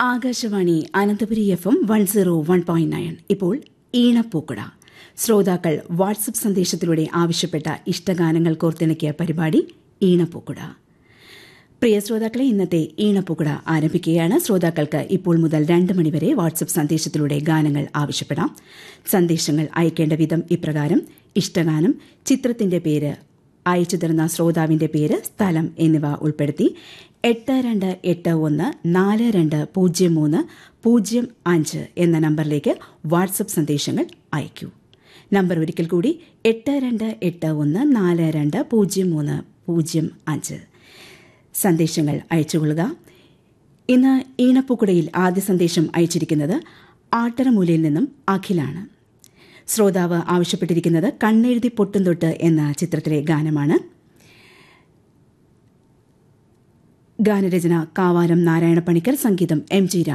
Akashvani Ananthapuri F M one zero one point nine ഇപ്പോൾ ഈണപ്പൂക്കുട ശ്രോതാക്കൾ വാട്സപ്പ് സന്ദേശത്തിലൂടെ ആവശ്യപ്പെട്ട ഇഷ്ടഗാനങ്ങൾ കോർത്തിണക്കിയ പരിപാടി ഈണപ്പൂക്കുട പ്രിയ ശ്രോതാക്കളെ ഇന്നത്തെ ഈണപ്പുകുട ആരംഭിക്കുകയാണ് ശ്രോതാക്കൾക്ക് ഇപ്പോൾ മുതൽ രണ്ട് മണിവരെ വാട്സപ്പ് സന്ദേശത്തിലൂടെ ഗാനങ്ങൾ ആവശ്യപ്പെടാം സന്ദേശങ്ങൾ അയക്കേണ്ട വിധം ഇപ്രകാരം ഇഷ്ടഗാനം ചിത്രത്തിന്റെ പേര് അയച്ചു തരുന്ന ശ്രോതാവിന്റെ പേര് സ്ഥലം എന്നിവ ഉൾപ്പെടുത്തി എട്ട് രണ്ട് എട്ട് ഒന്ന് നാല് രണ്ട് പൂജ്യം മൂന്ന് പൂജ്യം അഞ്ച് എന്ന നമ്പറിലേക്ക് വാട്സപ്പ് സന്ദേശങ്ങൾ അയക്കൂ നമ്പർ ഒരിക്കൽ കൂടി എട്ട് രണ്ട് എട്ട് ഒന്ന് നാല് രണ്ട് പൂജ്യം മൂന്ന് പൂജ്യം അഞ്ച് സന്ദേശങ്ങൾ അയച്ചുകൊള്ളുക ഇന്ന് ഈണപ്പൂക്കുടയിൽ ആദ്യ സന്ദേശം അയച്ചിരിക്കുന്നത് ആട്ടറമൂലയിൽ നിന്നും അഖിലാണ് ശ്രോതാവ് ആവശ്യപ്പെട്ടിരിക്കുന്നത് കണ്ണെഴുതി പൊട്ടും തൊട്ട് എന്ന ചിത്രത്തിലെ ഗാനമാണ് ഗാനരചന കാവാലം നാരായണ പണിക്കർ സംഗീതം എം ജി